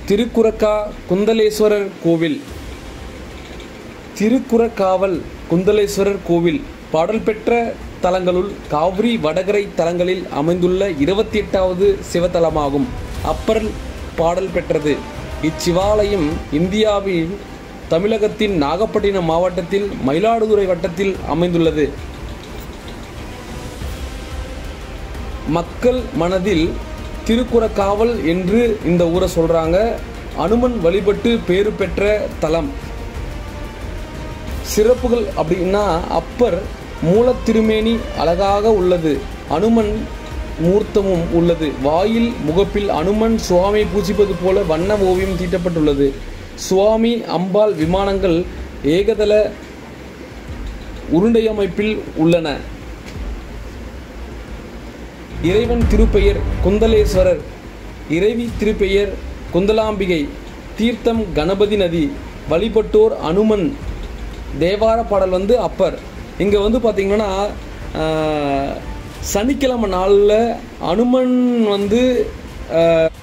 திருக்குறக்கா குந்தலேஸ்வரர் கோவில் திருக்குறக்காவல் குந்தலேஸ்வரர் கோவில் பாடல் பெற்ற தலங்களுள் காவிரி வடகரை தலங்களில் அமைந்துள்ள இருபத்தி எட்டாவது சிவத்தலமாகும் அப்பர் பாடல் பெற்றது இச்சிவாலயம் இந்தியாவின் தமிழகத்தின் நாகப்பட்டினம் மாவட்டத்தில் மயிலாடுதுறை வட்டத்தில் அமைந்துள்ளது மக்கள் மனதில் திருக்குறக்காவல் என்று இந்த ஊரை சொல்றாங்க அனுமன் வழிபட்டு பேறு பெற்ற தலம் சிறப்புகள் அப்படின்னா அப்பர் மூலத்திருமேனி அழகாக உள்ளது அனுமன் மூர்த்தமும் உள்ளது வாயில் முகப்பில் அனுமன் சுவாமி பூஜிப்பது போல வண்ண ஓவியம் தீட்டப்பட்டுள்ளது சுவாமி அம்பாள் விமானங்கள் ஏகதள உருண்டையமைப்பில் உள்ளன இறைவன் திருப்பெயர் குந்தலேஸ்வரர் இறைவி திருப்பெயர் குந்தலாம்பிகை தீர்த்தம் கணபதி நதி வழிபட்டோர் அனுமன் தேவார பாடல் வந்து அப்பர் இங்கே வந்து பார்த்திங்கன்னா ஆஹ், சனிக்கிழமை நாளில் அனுமன் வந்து ஆஹ்,